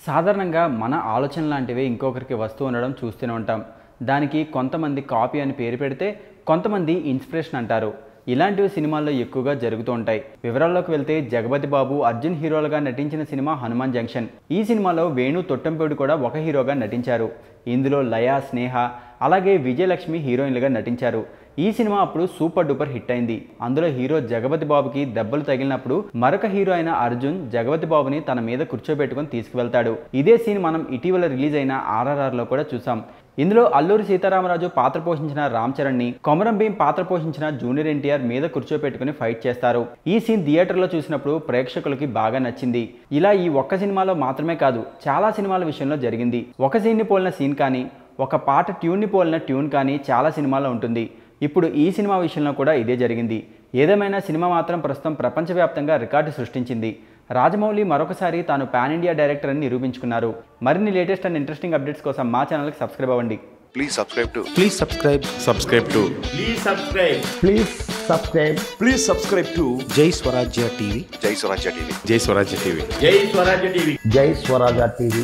సాధారణంగా మన ఆలోచన లాంటివి ఇంకొకరికి వస్తూ ఉండడం చూస్తూనే ఉంటాం దానికి కొంతమంది కాపీ అని పేరు పెడితే కొంతమంది ఇన్స్పిరేషన్ అంటారు ఇలాంటివి సినిమాల్లో ఎక్కువగా జరుగుతూ ఉంటాయి వివరాల్లోకి వెళ్తే జగపతి బాబు అర్జున్ హీరోలుగా నటించిన సినిమా హనుమాన్ జంక్షన్ ఈ సినిమాలో వేణు తొట్టంపేడు కూడా ఒక హీరోగా నటించారు ఇందులో లయ స్నేహ అలాగే విజయలక్ష్మి హీరోయిన్లుగా నటించారు ఈ సినిమా అప్పుడు సూపర్ డూపర్ హిట్ అయింది అందులో హీరో జగపతి బాబుకి దెబ్బలు తగిలినప్పుడు మరొక హీరో అయిన అర్జున్ జగపతి బాబుని తన మీద కూర్చోబెట్టుకొని తీసుకువెళ్తాడు ఇదే సీన్ మనం ఇటీవల రిలీజ్ అయిన ఆర్ఆర్ఆర్ లో కూడా చూసాం ఇందులో అల్లూరి సీతారామరాజు పాత్ర పోషించిన రామ్ చరణ్ ని కొమరం భీం పాత్ర పోషించిన జూనియర్ ఎన్టీఆర్ మీద కూర్చోపెట్టుకుని ఫైట్ చేస్తారు ఈ సీన్ థియేటర్లో చూసినప్పుడు ప్రేక్షకులకి బాగా నచ్చింది ఇలా ఈ ఒక్క సినిమాలో మాత్రమే కాదు చాలా సినిమాల విషయంలో జరిగింది ఒక సీన్ని పోలిన సీన్ కానీ ఒక పాట ట్యూన్ని పోలిన ట్యూన్ కానీ చాలా సినిమాల్లో ఉంటుంది ఇప్పుడు ఈ సినిమా విషయంలో కూడా ఇదే జరిగింది ఏదేమైనా సినిమా మాత్రం ప్రస్తుతం ప్రపంచవ్యాప్తంగా రికార్డు సృష్టించింది రాజమౌళి మరొకసారి తాను పాన్ ఇండియా డైరెక్టర్ అని నిరూపించుకున్నారు మరిన్ని లేటెస్ట్ అండ్ ఇంట్రెస్టింగ్ అప్డేట్స్ కోసం మా ఛానల్కి సబ్స్క్రైబ్ అవ్వండి Please subscribe to Please subscribe. subscribe to Please subscribe. Please subscribe. please subscribe to Jai Swarajya TV. Jai Swarajya TV. Jai Swarajya TV. Jai Swarajya TV. Jai Swarajya TV.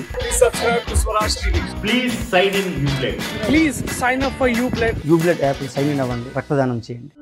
Please sign in Uplay. Please sign up for Uplay యూబ్లెట్ app sign in అవ్వండి రక్తదానం చేయండి